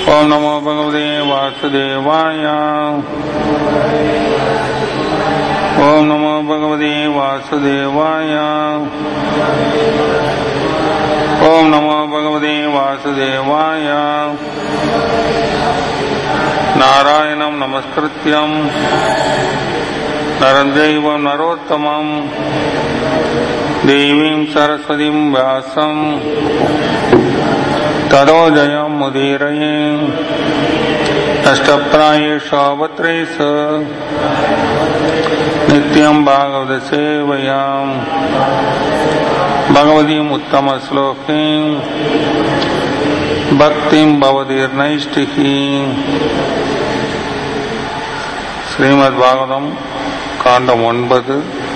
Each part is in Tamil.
ओम नमो भगवते वासुदेवाय ओम नमो भगवते वासुदेवाय ओम नमो भगवते वासुदेवाय नारायणं नमस्कृत्यं नरं दैवं नरोत्तमं देवीं सरस्वतीं व्यासम् तदो जयं मुदीरये नष्टप्रायेष्वत्रे स नित्यं भागवतसेवयाम् भगवतीम् उत्तमश्लोकीं भक्तिं भवतीर्नैष्टिकी ஸ்ரீமத் காண்டம் ஒன்பது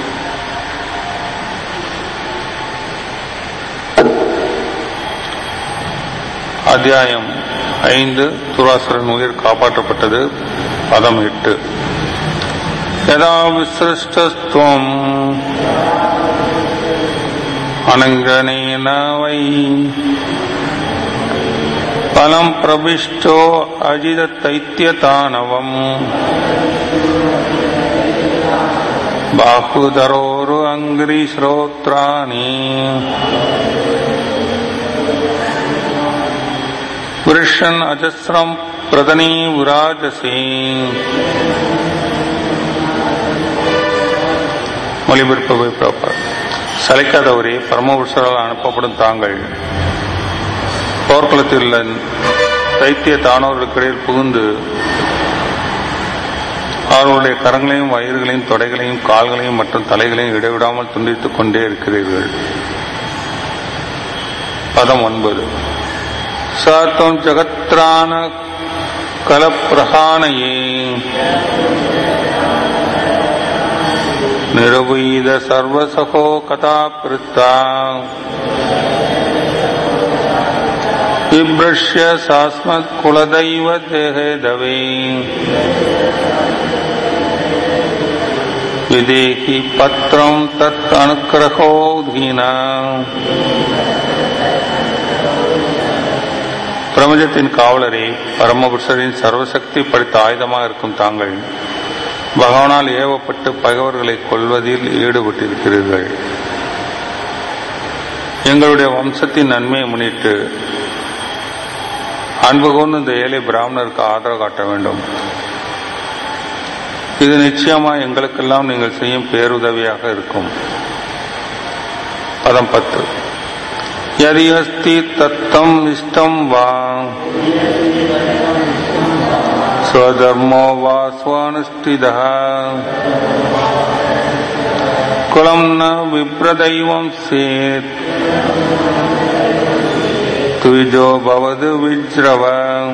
அத்தியாயம் ஐந்து துராசுரன் உயிர் காப்பாற்றப்பட்டது பதம் எட்டு யதா விசிருஷ்டஸ்துவம் அனங்கனேன வை பலம் பிரபிஷ்டோ அஜித தைத்தியதானவம் बाहुधरोरु अङ्घ्रिश्रोत्राणि वृषन् अजस्रम् प्रदनी विराजसे மொழிபெயர்ப்பு பிரபார் சலிக்காதவரே பரமபுருஷரால் அனுப்பப்படும் தாங்கள் போர்க்களத்தில் உள்ள தைத்திய தானவர்களுக்கிடையில் புகுந்து அவர்களுடைய கரங்களையும் வயிறுகளையும் தொடைகளையும் கால்களையும் மற்றும் தலைகளையும் இடைவிடாமல் துண்டித்துக் கொண்டே இருக்கிறீர்கள் பதம் ஒன்பது சாத்தம் ஜகத்ரான கலப்பிரகானையே நிரவீத சர்வசகோ கதா பிருத்தா விப்ரஷ்ய சாஸ்மத் குலதைவ தேகதவே விதேகி பத்திரம் தத் அனுக்கிரகோதீன பிரபஞ்சத்தின் காவலரே பரமபுருஷரின் சர்வசக்தி படைத்த ஆயுதமாக இருக்கும் தாங்கள் பகவானால் ஏவப்பட்டு பகைவர்களை கொள்வதில் ஈடுபட்டிருக்கிறீர்கள் எங்களுடைய வம்சத்தின் நன்மையை முன்னிட்டு அன்பு கொண்டு இந்த ஏழை பிராமணருக்கு ஆதரவு காட்ட வேண்டும் இது நிச்சயமா எங்களுக்கெல்லாம் நீங்கள் செய்யும் பேருதவியாக இருக்கும் பதம் பத்து யதி அஸ்தி தத்தம் இஷ்டம் வா ஸ்வதர்மோ வா ஸ்வானுஷ்டித குலம் ந விப்ரதைவம் சேத் துவிஜோ பவது விஜ்ரவ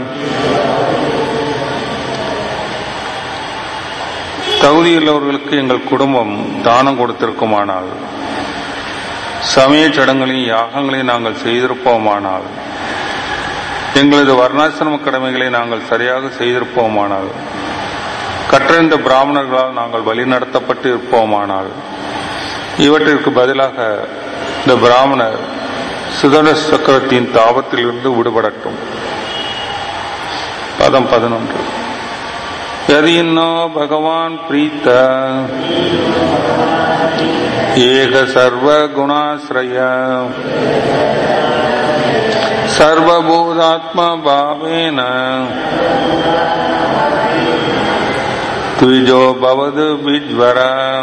தகுதியுள்ளவர்களுக்கு எங்கள் குடும்பம் தானம் கொடுத்திருக்குமானால் சமய சடங்குகளையும் யாகங்களையும் நாங்கள் செய்திருப்போமானால் எங்களது வர்ணாசிரம கடமைகளை நாங்கள் சரியாக செய்திருப்போமானால் கற்றறிந்த பிராமணர்களால் நாங்கள் வழிநடத்தப்பட்டு இருப்போமானால் இவற்றிற்கு பதிலாக இந்த பிராமணர் சுதன சக்கரத்தின் தாபத்திலிருந்து விடுபடட்டும் பதம் பதினொன்று यदीनो भगवान् प्रीत एक सर्वगुणाश्रय सर्वभूतात्मभावेन द्विजो भवद् विज्वर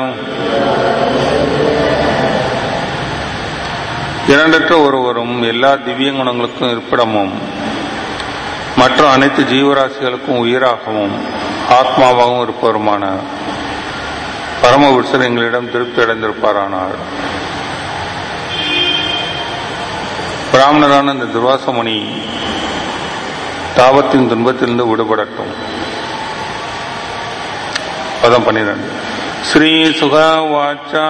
இரண்டற்ற ஒருவரும் எல்லா திவ்ய குணங்களுக்கும் இருப்பிடமும் மற்ற அனைத்து ஜீவராசிகளுக்கும் உயிராகவும் ஆத்மாவாகவும் இருப்பவருமான பரமபுருஷர் எங்களிடம் திருப்தி அடைந்திருப்பாரானார் பிராமணரான இந்த துர்வாசமணி தாபத்தின் துன்பத்திலிருந்து விடுபடட்டும் பதம் பன்னிரண்டு ஸ்ரீ சுகவாச்சா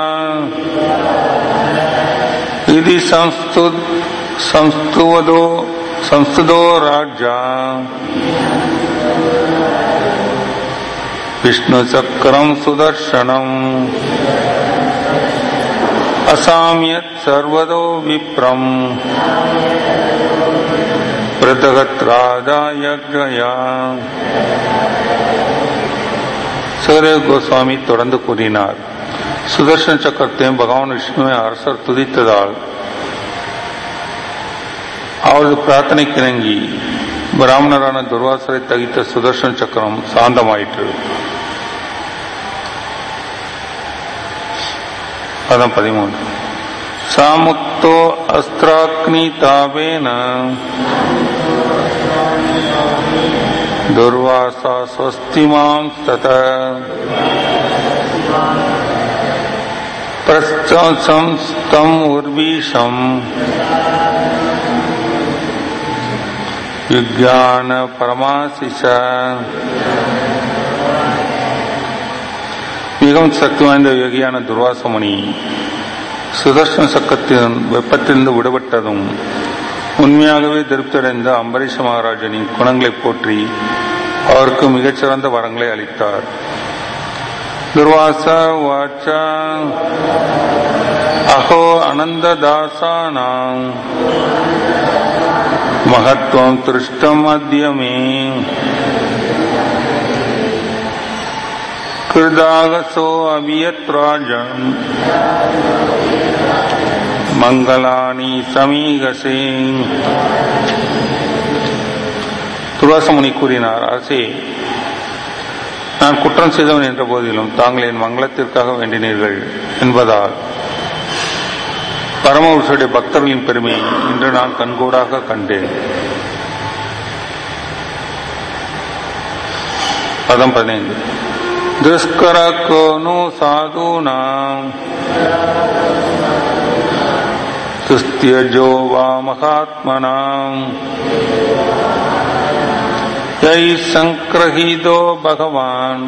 இது சம்ஸ்து संस्तुवदो संस्तुतो राज्या विष्णुचक्रम् सुदर्शनम् असाम्यत् सर्वतो विप्रम् பிரதகத் ராஜாயக்ரயா சுகதேவ கோஸ்வாமி தொடர்ந்து கூறினார் சுதர்ஷன சக்கரத்தையும் பகவான் விஷ்ணுவை அரசர் துதித்ததால் அவரது பிரார்த்தனைக்கு இணங்கி பிராமணரான துர்வாசரை தகித்த சுதர்ஷன சக்கரம் சாந்தமாயிற்று பதம் பதிமூன்று சாமுக்தோ அஸ்திராக்னி தாபேன துர்வாசா ஸ்வஸ்திமாம் தத பிரஸ்தம் உர்வீஷம் விஜான பரமாசிஷ மிகவும் சக்தி வாய்ந்த யோகியான துர்வாசமுனி சுதர்ஷன சக்கத்தின் வெப்பத்திலிருந்து விடுபட்டதும் உண்மையாகவே திருப்தியடைந்த அம்பரீஷ மகாராஜனின் குணங்களை போற்றி அவருக்கு மிகச்சிறந்த வரங்களை அளித்தார் துர்வாச வாச்ச அகோ அனந்ததாசானாம் மகத்துவம் திருஷ்டம் அத்தியமே கிருதாகசோ அபியத் ராஜன் மங்களானி சமீகசே துர்வாசமுனி கூறினார் அரசே நான் குற்றம் செய்தவன் என்ற போதிலும் தாங்கள் என் மங்களத்திற்காக வேண்டினீர்கள் என்பதால் பரமபுருஷருடைய பக்தர்களின் பெருமையை இன்று நான் கண்கூடாக கண்டேன் பதம் பதினைந்து துஷ்கர கோனு சாதுனாம் துஸ்தியஜோ வா மகாத்மனாம் யை சங்கிரஹீதோ பகவான்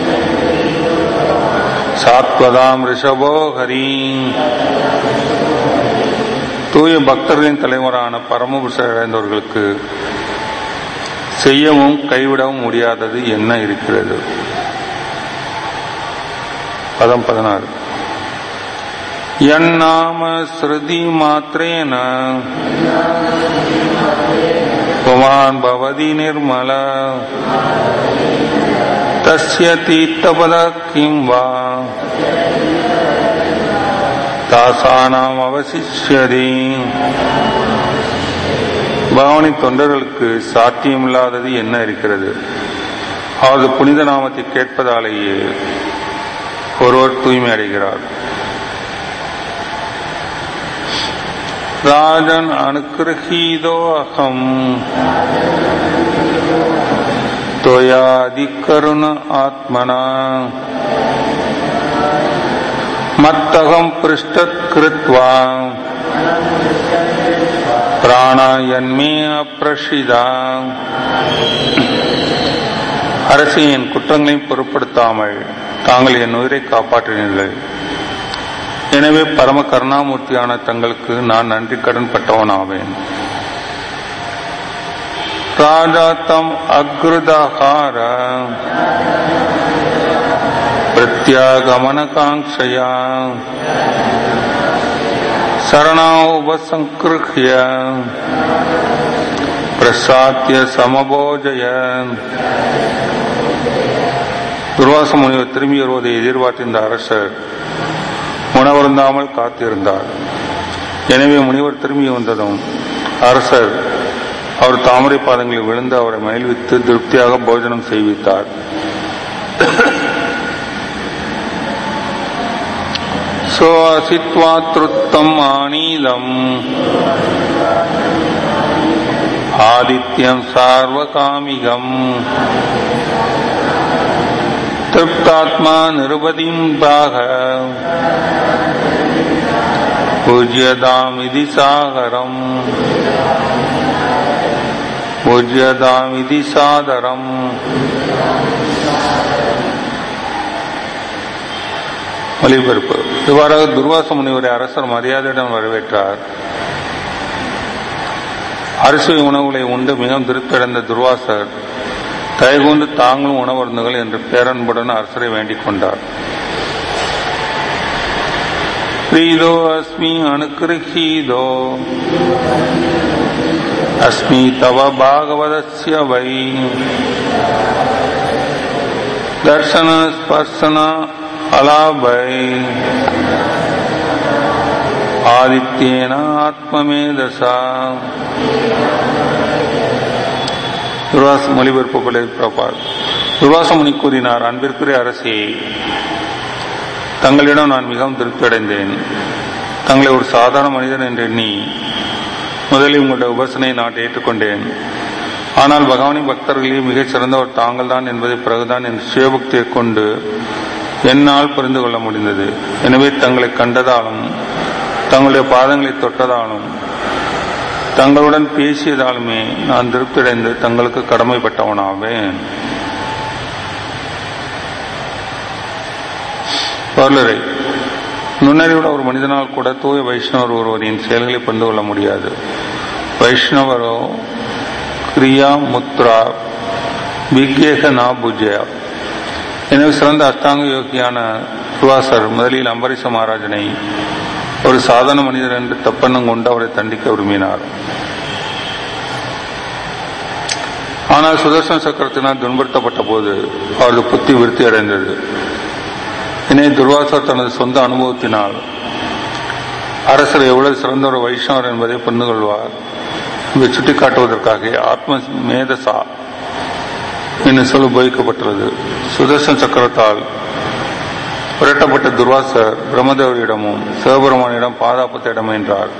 சாத்வதாம் ரிஷபோ ஹரி தூய பக்தர்களின் தலைவரான பரமபுருஷர் அடைந்தவர்களுக்கு செய்யவும் கைவிடவும் முடியாதது என்ன இருக்கிறது பதம் பதினாறு என் நாம ஸ்ருதி மாத்திரேன புமான் பவதி நிர்மல தஸ்ய தீர்த்தபத கிம் வா தாசானாம் அவசிஷ்யதி பகவானின் தொண்டர்களுக்கு சாத்தியமில்லாதது என்ன இருக்கிறது அவரது புனித நாமத்தை கேட்பதாலேயே ஒருவர் தூய்மை அடைகிறார் ராஜன் அனுகிரகீதோ அகம் त्वयादिकरुण आत्मना मत्तहम् पृष्ठत्कृत्वा பிராணாயன்மே அப்பிரஷிதா அரசு என் குற்றங்களையும் பொருட்படுத்தாமல் தாங்கள் என் உயிரை காப்பாற்றினீர்கள் எனவே பரம கருணாமூர்த்தியான தங்களுக்கு நான் நன்றி கடன் பட்டவனாவேன் ராஜா தம் அக்ருதஹார பிரத்யாகமனகாங்ஷயா சரணா உபசங்கிருஹ்ய பிரசாத்திய சமபோஜய துர்வாச முனிவர் திரும்பி வருவதை எதிர்பார்த்திருந்த அரசர் உணவருந்தாமல் காத்திருந்தார் எனவே முனிவர் திரும்பி வந்ததும் அரசர் அவர் தாமரை பாதங்களில் விழுந்து அவரை மகிழ்வித்து திருப்தியாக போஜனம் செய்வித்தார் சோசித்வாத்ருத்தம் ஆனீதம் ஆதித்யம் சார்வகாமிகம் திருப்தாத்மா நிருபதிம் பாக பூஜ்யதாமிதி சாகரம் பூஜ்யதாமிதி சாதரம் ஒலிபரப்பு இவ்வாறாக துர்வாச முனிவரை அரசர் மரியாதையுடன் வரவேற்றார் அரிசி உணவுகளை உண்டு மிகவும் திருப்தியடைந்த துர்வாசர் தயகூந்து தாங்களும் உணவருந்துகள் என்று பேரன்புடன் அரசரை வேண்டிக் கொண்டார் பிரீதோ அஸ்மி அனுகிரகீதோ अस्मि तव भागवतस्य वै दर्शन स्पर्शन अलाभै ஆதித்யேன ஆத்மமேதசா துர்வாச மொழிபெயர்ப்பு கொலை பிரபார் துர்வாச முனி கூறினார் அன்பிற்குரிய அரசே தங்களிடம் நான் மிகவும் திருப்தி அடைந்தேன் தங்களை ஒரு சாதாரண மனிதன் என்று எண்ணி முதலில் உங்களுடைய உபசனை நான் ஏற்றுக்கொண்டேன் ஆனால் பகவானின் பக்தர்களே மிகச் சிறந்தவர் தாங்கள் தான் என்பதை பிறகுதான் என் சிவபக்தியை கொண்டு என்னால் புரிந்து கொள்ள முடிந்தது எனவே தங்களை கண்டதாலும் தங்களுடைய பாதங்களை தொட்டதாலும் தங்களுடன் பேசியதாலுமே நான் திருப்தியடைந்து தங்களுக்கு கடமைப்பட்டவனாவேன் பர்லரை நுண்ணறிவுள்ள ஒரு மனிதனால் கூட தூய வைஷ்ணவர் ஒருவரின் செயல்களை புரிந்து கொள்ள முடியாது வைஷ்ணவரோ கிரியா முத்ரா விக்யேக நா பூஜ்யா எனவே சிறந்த அஷ்டாங்க யோகியான துவாசர் முதலில் அம்பரீஷ மகாராஜனை ஒரு சாதாரண மனிதர் என்று தப்பெண்ணம் கொண்டு அவரை தண்டிக்க விரும்பினார் ஆனால் சுதர்சன சக்கரத்தினால் துன்புறுத்தப்பட்ட போது அவரது புத்தி விருத்தி அடைந்தது இனி துர்வாசர் தனது சொந்த அனுபவத்தினால் அரசர் எவ்வளவு சிறந்த ஒரு வைஷ்ணவர் என்பதை புரிந்து கொள்வார் இதை சுட்டிக்காட்டுவதற்காக ஆத்ம மேதசா என்னும் சொல் உபயோகிக்கப்பட்டுள்ளது சுதர்சன சக்கரத்தால் புரட்டப்பட்ட துர்வாசர் பிரம்மதேவரிடமும் சிவபெருமானிடம் பாதாபத்திடம் என்றார்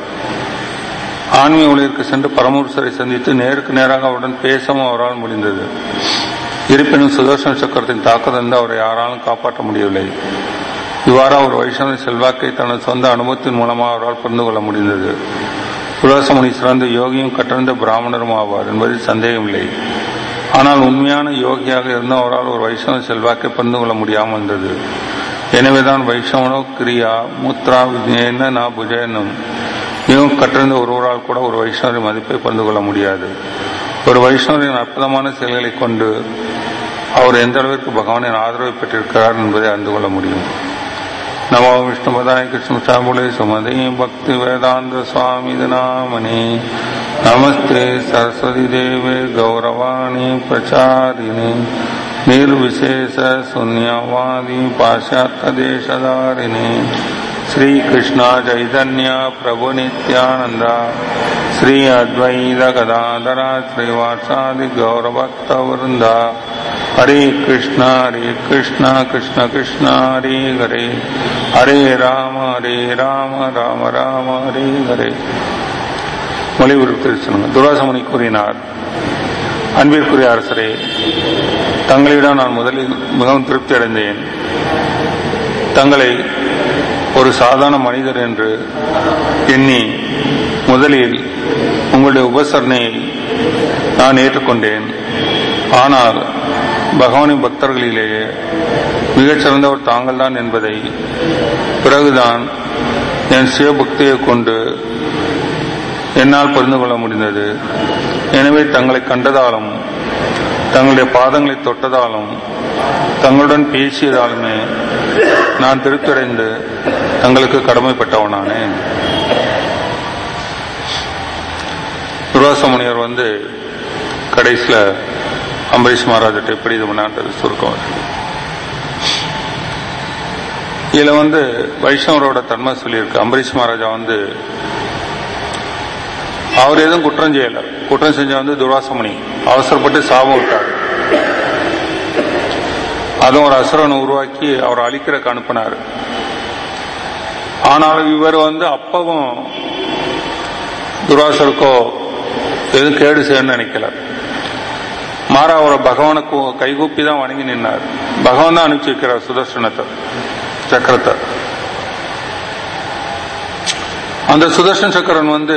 ஆன்மீக உலகிற்கு சென்று பரமபுருஷரை சந்தித்து நேருக்கு நேராக அவருடன் பேசவும் அவரால் முடிந்தது இருப்பினும் சுதர்சன சக்கரத்தின் தாக்குதல் அவரை யாராலும் காப்பாற்ற முடியவில்லை இவ்வாறு அவர் வைஷ்ணவ செல்வாக்கை தனது சொந்த அனுபவத்தின் மூலமாக அவரால் புரிந்து கொள்ள முடிந்தது துலாசமுனி சிறந்த யோகியும் கற்றறிந்த பிராமணரும் ஆவார் என்பதில் சந்தேகமில்லை ஆனால் உண்மையான யோகியாக இருந்த அவரால் ஒரு வைஷ்ணவ செல்வாக்கை புரிந்து கொள்ள முடியாமல் இருந்தது எனவேதான் வைஷ்ணவனோ கிரியா முத்ரா விஜயன நா புஜயனும் மிகவும் கற்றறிந்த ஒருவரால் கூட ஒரு வைஷ்ணவரின் மதிப்பை புரிந்து கொள்ள முடியாது ஒரு வைஷ்ணவரின் அற்புதமான செயல்களை கொண்டு அவர் எந்த அளவிற்கு பகவானின் ஆதரவை பெற்றிருக்கிறார் என்பதை அறிந்து கொள்ள முடியும் நமோ விஷ்ணுபதாய கிருஷ்ண சாபுலே சுமதி பக்தி வேதாந்த சுவாமி நாமனி நமஸ்தே சரஸ்வதி தேவே கௌரவாணி பிரச்சாரிணி निर्विशेष शून्यवादी पाश्चात्य देशधारिणी श्री कृष्ण चैतन्य प्रभु नित्यानंद श्री अद्वैत गदाधर श्रीवासादि गौरभक्त वृंद हरे कृष्ण हरे कृष्ण कृष्ण कृष्ण हरे हरे हरे राम हरे राम राम राम हरे हरे மொழிபெயர்ப்பு சொல்லுங்க துராசமணி கூறினார் அன்பிற்குரிய அரசரே தங்களிடம் நான் முதலில் மிகவும் திருப்தி அடைந்தேன் தங்களை ஒரு சாதாரண மனிதர் என்று எண்ணி முதலில் உங்களுடைய உபசரணையை நான் ஏற்றுக்கொண்டேன் ஆனால் பகவானின் பக்தர்களிலேயே மிகச் சிறந்தவர் தாங்கள் தான் என்பதை பிறகுதான் என் சிவபக்தியை கொண்டு என்னால் புரிந்து கொள்ள முடிந்தது எனவே தங்களை கண்டதாலும் தங்களுடைய பாதங்களை தொட்டதாலும் தங்களுடன் பேசியதாலுமே நான் திருப்தியடைந்து தங்களுக்கு கடமைப்பட்டவனானேன் துர்வாசமுனியர் வந்து கடைசியில அம்பரீஷ் மகாராஜிட்ட எப்படி இது பண்ணான்றது சுருக்கம் இதுல வந்து வைஷ்ணவரோட தன்மை சொல்லியிருக்கு அம்பரீஷ் மகாராஜா வந்து அவர் எதுவும் குற்றம் செய்யல குற்றம் செஞ்ச வந்து துர்வாசமுனி அவசரப்பட்டு சாபம் விட்டார் அதுவும் ஒரு அசுரனை உருவாக்கி அவர் அழிக்கிறக்கு அனுப்பினார் ஆனாலும் இவர் வந்து அப்பவும் துர்வாசருக்கோ எதுவும் கேடு செய்யணும்னு நினைக்கல மாறா அவரை பகவானுக்கு கைகூப்பி தான் வணங்கி நின்னார் பகவான் தான் அனுப்பிச்சு வைக்கிறார் சுதர்சனத்தை சக்கரத்தை அந்த சுதர்ஷன் சக்கரன் வந்து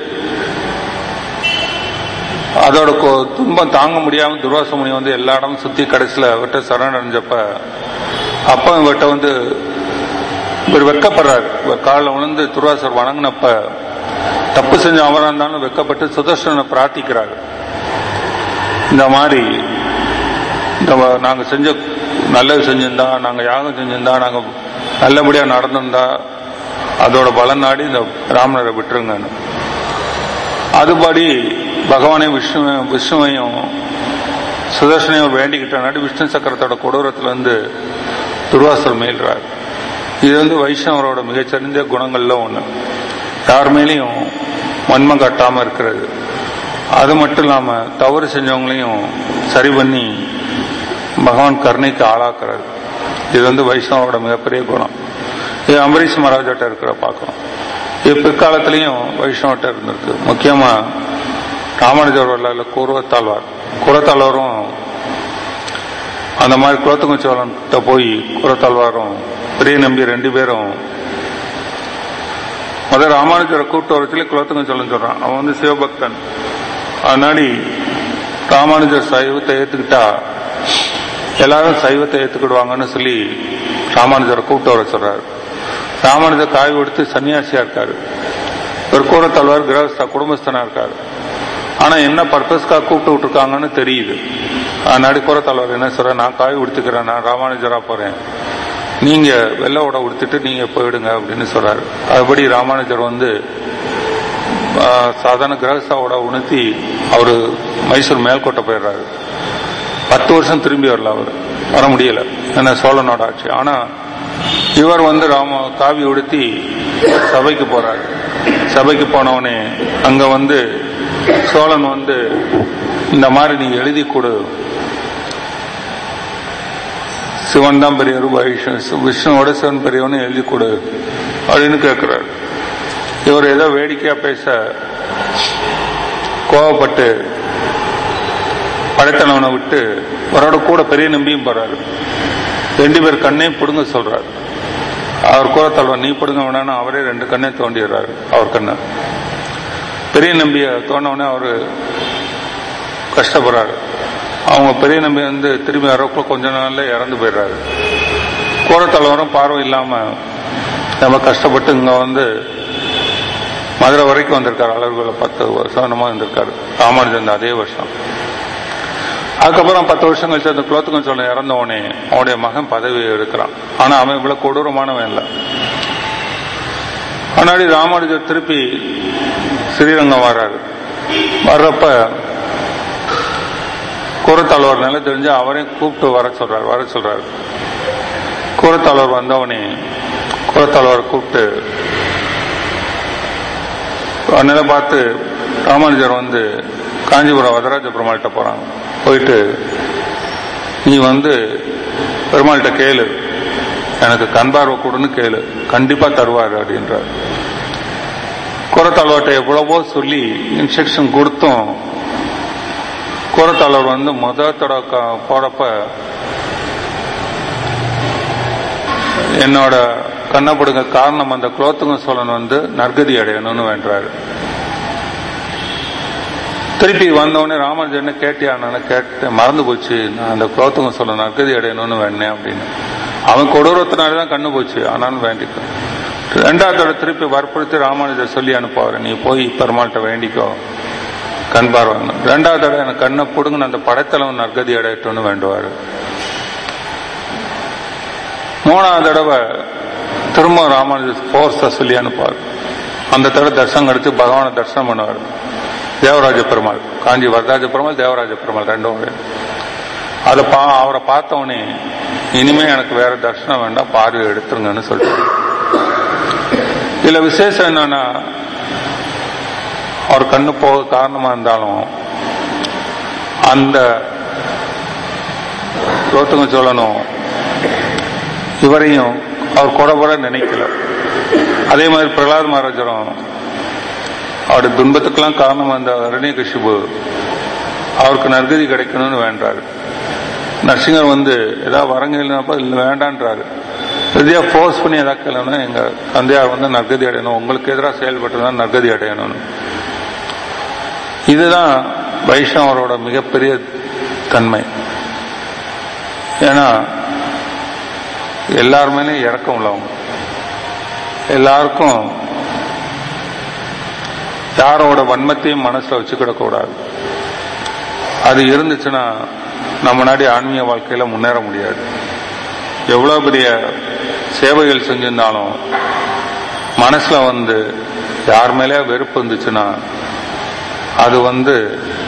அதோட துன்பம் தாங்க முடியாம துர்வாசமுனி வந்து எல்லா இடமும் சுத்தி கடைசியில விட்ட சரணடைஞ்சப்ப அப்ப இவர்கிட்ட வந்து இவர் வெக்கப்படுறாரு காலில் விழுந்து துர்வாசர் வணங்கினப்ப தப்பு செஞ்ச அவரா இருந்தாலும் வெக்கப்பட்டு சுதர்ஷனை பிரார்த்திக்கிறாரு இந்த மாதிரி இந்த நாங்க செஞ்ச நல்லது செஞ்சிருந்தா நாங்க யாகம் செஞ்சிருந்தா நாங்க நல்லபடியா நடந்திருந்தா அதோட பலன் நாடி இந்த பிராமணரை விட்டுருங்கன்னு அதுபடி பகவானை விஷ்ணு விஷ்ணுவையும் சுதர்ஷனையும் வேண்டிக்கிட்டனாடி விஷ்ணு சக்கரத்தோட கொடூரத்துல இருந்து துர்வாசர் மேல்றார் இது வந்து வைஷ்ணவரோட மிகச்சிறந்த குணங்கள்ல ஒண்ணு யார் மேலேயும் வன்மம் கட்டாம இருக்கிறது அது மட்டும் இல்லாம தவறு செஞ்சவங்களையும் சரி பண்ணி பகவான் கருணைக்கு ஆளாக்குறது இது வந்து வைஷ்ணவோட மிகப்பெரிய குணம் இது அம்பரீஷ் மகாராஜாட்ட இருக்கிற பார்க்கணும் இது பிற்காலத்திலையும் வைஷ்ணவட்ட இருந்திருக்கு முக்கியமா ராமானுஜர் வரலாறுல கூர்வத்தாழ்வார் கூரத்தாழ்வாரும் அந்த மாதிரி குலத்துங்க சோழன்கிட்ட போய் கூரத்தாழ்வாரும் பெரிய நம்பி ரெண்டு பேரும் முதல் ராமானுஜரை கூப்பிட்டு வரத்துல குலத்துங்க சோழன் சொல்றான் அவன் வந்து சிவபக்தன் அதனாடி ராமானுஜர் சைவத்தை ஏத்துக்கிட்டா எல்லாரும் சைவத்தை ஏத்துக்கிடுவாங்கன்னு சொல்லி ராமானுஜரை கூப்பிட்டு வர சொல்றாரு ராமானுஜர் காய் கொடுத்து சன்னியாசியா இருக்காரு ஒரு கூரத்தல்வார் கிரகஸ்தா குடும்பஸ்தனா இருக்காரு ஆனா என்ன பர்பஸ்க்காக கூப்பிட்டு விட்டுருக்காங்கன்னு தெரியுது அதனாடி கூரத்தல்வார் என்ன சொல்ற நான் காய் உடுத்துக்கிறேன் நான் ராமானுஜரா போறேன் நீங்க வெள்ள உட உடுத்துட்டு நீங்க போயிடுங்க அப்படின்னு சொல்றாரு அதுபடி ராமானுஜர் வந்து ஆஹ், சாதாரண கிரகஸ்தாவோட உணர்த்தி அவரு மைசூர் மேல்கோட்டை போயிடுறாரு பத்து வருஷம் திரும்பி வரல அவர் வர முடியல என்ன சோழனோட ஆட்சி ஆனா இவர் வந்து ராம காவி உடுத்தி சபைக்கு போறாரு சபைக்கு போனவனே அங்க வந்து சோழன் வந்து இந்த மாதிரி நீ எழுதி கொடு சிவன் தான் பெரியவர் வைஷ்ணு விஷ்ணுவோட சிவன் பெரியவனு எழுதி கொடு அப்படின்னு கேட்கிறாரு இவர் ஏதோ வேடிக்கையா பேச கோவப்பட்டு படைத்தனவனை விட்டு அவரோட கூட பெரிய நம்பியும் போறாரு ரெண்டு பேர் கண்ணையும் பிடுங்க சொல்றாரு அவர் கூட தள்ளுவார் நீ பிடுங்க வேணான்னு அவரே ரெண்டு கண்ணையும் தோண்டிடுறாரு அவர் கண்ணை பெரிய நம்பிய தோண்டவுடனே அவரு கஷ்டப்படுறாரு அவங்க பெரிய நம்பி வந்து திரும்பி வரக்குள்ள கொஞ்ச நாள்ல இறந்து போயிடுறாரு கூரத்தலைவரும் பார்வை இல்லாம ரொம்ப கஷ்டப்பட்டு இங்க வந்து மதுரை வரைக்கும் வந்திருக்காரு அலர்களை பத்து வருஷம் என்னமோ வந்திருக்காரு ராமானுஜன் அதே வருஷம் அதுக்கப்புறம் பத்து வருஷம் கழிச்சு அந்த குலத்துக்கும் சொல்ல இறந்தவனே அவனுடைய மகன் பதவி எடுக்கிறான் ஆனா அவன் இவ்வளவு கொடூரமானவன் இல்லை முன்னாடி ராமானுஜர் திருப்பி ஸ்ரீரங்கம் வர்றாரு வர்றப்ப கூரத்தாழ்வார் நிலை தெரிஞ்சு அவரையும் கூப்பிட்டு வர சொல்றாரு வர சொல்றாரு கூரத்தாழ்வார் வந்தவனே கூரத்தாழ்வார் கூப்பிட்டு அதனால பார்த்து ராமானுஜர் வந்து காஞ்சிபுரம் வரதராஜ பெருமாள்கிட்ட போறாங்க போயிட்டு நீ வந்து பெருமாள்கிட்ட கேளு எனக்கு கண் பார்வை கொடுன்னு கேளு கண்டிப்பா தருவாரு அப்படின்றார் குரத்தாழ்வார்ட்ட எவ்வளவோ சொல்லி இன்ஸ்ட்ரக்ஷன் கொடுத்தும் குரத்தாழ்வார் வந்து முதத்தோட போறப்ப என்னோட கண்ணப்படுங்க காரணம் அந்த குலோத்துங்க சோழன் வந்து நற்கதி அடையணும்னு வேண்டாரு திருப்பி வந்தவொடனே ராமானுஜர் என்ன கேட்டியா நான் கேட்டேன் மறந்து போச்சு நான் அந்த குலோத்துங்க சோழன் நற்கதி அடையணும்னு வேண்டேன் அப்படின்னு அவன் கொடூரத்தினால தான் கண்ணு போச்சு ஆனாலும் வேண்டிக்கும் ரெண்டாவது தடவை திருப்பி வற்புறுத்தி ராமானுஜர் சொல்லி அனுப்புவார் நீ போய் பெருமாள்கிட்ட வேண்டிக்கோ கண் பார்வாங்க ரெண்டாவது தடவை எனக்கு கண்ணை பிடுங்க அந்த படைத்தளவன் நற்கதி அடையட்டும்னு வேண்டுவாரு மூணாவது தடவை திரும்ப ராமானுஜர் போர்ஸ சொல்லி அனுப்புவார் அந்த தடவை தர்சனம் கிடைச்சு பகவானை தரிசனம் பண்ணுவார் தேவராஜ பெருமாள் காஞ்சி வரதாஜ பெருமாள் தேவராஜ பெருமாள் ரெண்டும் ஒரே அதை பா அவரை பார்த்தவனே இனிமே எனக்கு வேற தர்சனம் வேண்டாம் பார்வை எடுத்துருங்கன்னு சொல்லிட்டு இதுல விசேஷம் என்னன்னா அவர் கண்ணு போக காரணமா இருந்தாலும் அந்த குலோத்துங்க சோழனும் இவரையும் அவர் கொடபட நினைக்கல அதே மாதிரி பிரகலாத் மகாராஜரும் அவருடைய துன்பத்துக்கெல்லாம் காரணம் அந்த அரண்ய கஷிபு அவருக்கு நற்கதி கிடைக்கணும்னு வேண்டாரு நரசிங்கர் வந்து ஏதாவது வரங்க இல்லைனாப்பா இல்லை வேண்டான்றாரு இறுதியா ஃபோர்ஸ் பண்ணி எதாவது கேளுன்னா எங்க தந்தையார் வந்து நற்கதி அடையணும் உங்களுக்கு எதிராக செயல்பட்டுதான் நற்கதி அடையணும்னு இதுதான் வைஷ்ணவரோட மிகப்பெரிய தன்மை ஏன்னா எல்லாருமே இறக்கம் உள்ளவங்க எல்லாருக்கும் யாரோட வன்மத்தையும் மனசுல வச்சுக்கிட கூடாது அது இருந்துச்சுன்னா நம்ம நாடி ஆன்மீக வாழ்க்கையில முன்னேற முடியாது எவ்வளவு பெரிய சேவைகள் செஞ்சிருந்தாலும் மனசுல வந்து யார் மேலே வெறுப்பு இருந்துச்சுன்னா அது வந்து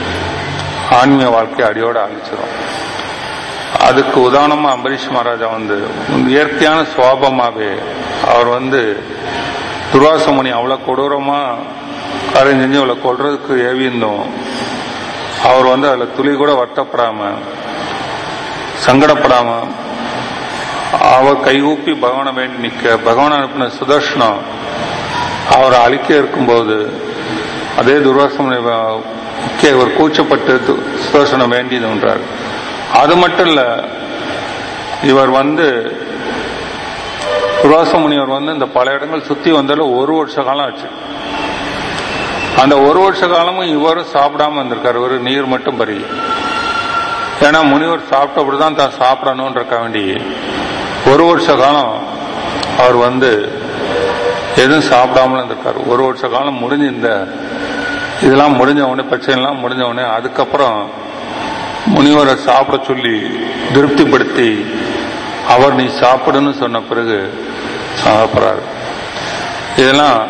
ஆன்மீக வாழ்க்கை அடியோட அழிச்சிடும் அதுக்கு உதாரணமா அம்பரீஷ் மகாராஜா வந்து இயற்கையான சுவாபமாவே அவர் வந்து துர்வாசமுனி அவ்வளவு கொடூரமா காரியம் செஞ்சு அவளை கொல்றதுக்கு ஏவியிருந்தோம் அவர் வந்து அதுல துளி கூட வருத்தப்படாம சங்கடப்படாம அவர் கைகூப்பி பகவானை வேண்டி நிக்க பகவான் அனுப்பின சுதர்ஷனம் அவரை அழிக்க இருக்கும்போது அதே துர்வாசமுனி இவர் கூச்சப்பட்டு து- சுதர்சனம் வேண்டியதுன்றார் அது மட்டும் இல்ல இவர் வந்து துர்வாச முனிவர் வந்து இந்த பல இடங்கள் சுத்தி வந்தாலும் ஒரு வருஷ காலம் ஆச்சு அந்த ஒரு வருஷ காலமும் இவரும் சாப்பிடாம வந்திருக்காரு ஒரு நீர் மட்டும் பறி ஏன்னா முனிவர் சாப்பிட்டபடிதான் தான் சாப்பிடணும்ன்றக்க வேண்டி ஒரு வருஷ காலம் அவர் வந்து எதுவும் சாப்பிடாமல இருந்திருக்காரு ஒரு வருஷ காலம் முடிஞ்சு இந்த இதெல்லாம் முடிஞ்ச உடனே பிரச்சனைலாம் முடிஞ்ச உடனே அதுக்கப்புறம் முனிவரை சாப்பிட சொல்லி திருப்திப்படுத்தி அவர் நீ சாப்பிடுன்னு சொன்ன பிறகு சாப்பிட்றாரு இதெல்லாம்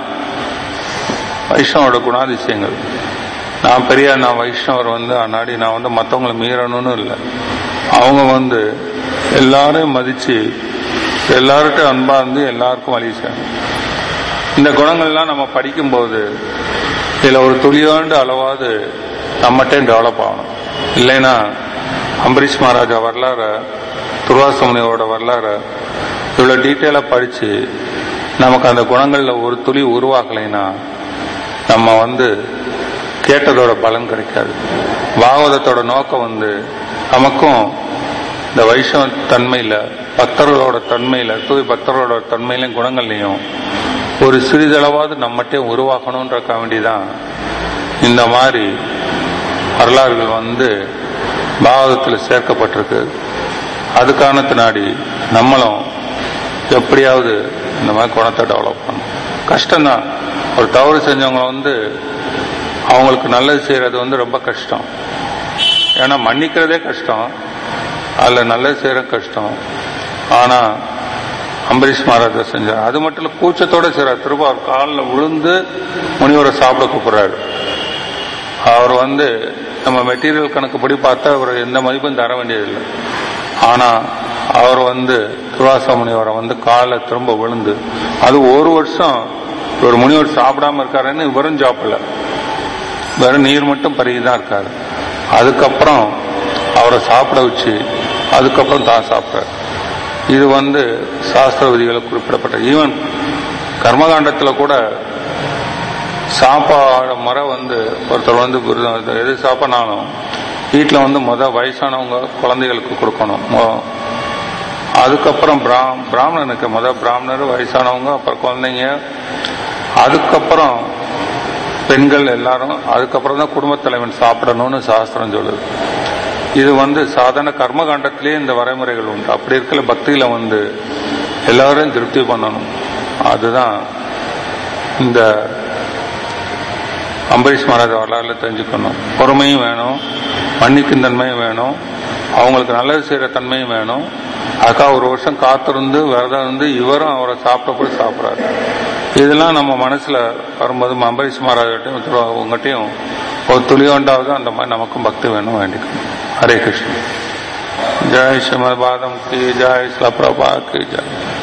வைஷ்ணவோட குணாதிசயங்கள் நான் பெரிய நான் வைஷ்ணவர் வந்து அன்னாடி நான் வந்து மற்றவங்களை மீறணும்னு இல்லை அவங்க வந்து எல்லாரையும் மதிச்சு எல்லார்கிட்டும் அன்பா இருந்து எல்லாருக்கும் வழி செய்யணும் இந்த குணங்கள்லாம் நம்ம படிக்கும்போது இதுல ஒரு துளியோண்டு அளவாவது நம்மகிட்டே டெவலப் ஆகணும் இல்லைன்னா அம்பரீஷ் மகாராஜா வரலாற துர்வாசமுனியோட வரலாற இவ்வளவு டீட்டெயிலா படிச்சு நமக்கு அந்த குணங்கள்ல ஒரு துளி உருவாக்கலைன்னா நம்ம வந்து கேட்டதோட பலன் கிடைக்காது பாகவதத்தோட நோக்கம் வந்து நமக்கும் இந்த வைஷ்ணவ தன்மையில பக்தர்களோட தன்மையில தூய் பக்தர்களோட தன்மையிலும் குணங்கள்லையும் ஒரு சிறிதளவாவது நம்மகிட்டே உருவாக்கணும்ன்ற வேண்டிதான் இந்த மாதிரி வரலாறுகள் வந்து பாகவதத்தில் சேர்க்கப்பட்டிருக்கு அது காரணத்தினாடி நம்மளும் எப்படியாவது இந்த மாதிரி குணத்தை டெவலப் பண்ணணும் கஷ்டம்தான் ஒரு தவறு செஞ்சவங்க வந்து அவங்களுக்கு நல்லது செய்யறது வந்து ரொம்ப கஷ்டம் ஏன்னா மன்னிக்கிறதே கஷ்டம் அதுல நல்லது செய்யற கஷ்டம் ஆனா அம்பரீஷ் மகாராஜா செஞ்சார் அது மட்டும் இல்ல கூச்சத்தோட செய்யறார் திரும்ப அவர் காலில் விழுந்து முனிவரை சாப்பிட கூப்பிடுறாரு அவர் வந்து நம்ம மெட்டீரியல் கணக்குப்படி பார்த்தா அவர் எந்த மதிப்பும் தர வேண்டியதில்லை ஆனா அவர் வந்து துர்வாச முனிவரை வந்து காலில் திரும்ப விழுந்து அது ஒரு வருஷம் ஒரு முனிவர் சாப்பிடாம இருக்காருன்னு இவரும் சாப்பிடல வெறும் நீர் மட்டும் பருகி தான் இருக்காரு அதுக்கப்புறம் அவரை சாப்பிட வச்சு அதுக்கப்புறம் தான் சாப்பிட்டார் இது வந்து சாஸ்திர விதிகளை குறிப்பிடப்பட்ட ஈவன் கர்மகாண்டத்துல கூட சாப்பாடு முறை வந்து ஒருத்தர் வந்து விரதம் எது சாப்பிட்னாலும் வீட்டில் வந்து முத வயசானவங்க குழந்தைகளுக்கு கொடுக்கணும் மொ- அதுக்கப்புறம் பிராம் பிராமணனுக்கு முத பிராமணர் வயசானவங்க அப்புறம் குழந்தைங்க அதுக்கப்புறம் பெண்கள் எல்லாரும் அதுக்கப்புறம் தான் குடும்பத் தலைவன் சாப்பிடணும்னு சாஸ்திரம் சொல்லுது இது வந்து சாதாரண கர்மகாண்டத்திலேயே இந்த வரைமுறைகள் உண்டு அப்படி இருக்கிற பக்தியில வந்து எல்லாரையும் திருப்தி பண்ணணும் அதுதான் இந்த அம்பரீஷ் மகாராஜ் வரலாறுல தெரிஞ்சுக்கணும் பொறுமையும் வேணும் மன்னிக்கும் தன்மையும் வேணும் அவங்களுக்கு நல்லது செய்யற தன்மையும் வேணும் அதுக்காக ஒரு வருஷம் காத்திருந்து விரதம் இருந்து இவரும் அவரை சாப்பிட்டபடி சாப்பிட்றாரு இதெல்லாம் நம்ம மனசுல வரும்போது அம்பரீஷ் மகாராஜட்டையும் உங்ககிட்டையும் ஒரு துளியோண்டாவது அந்த மாதிரி நமக்கும் பக்தி வேணும் வேண்டிக்கணும் ஹரே கிருஷ்ணன் ஜெய் ஸ்ரீமத் பாதம் கி ஜெய் ஸ்லப்ரபா கி ஜெய்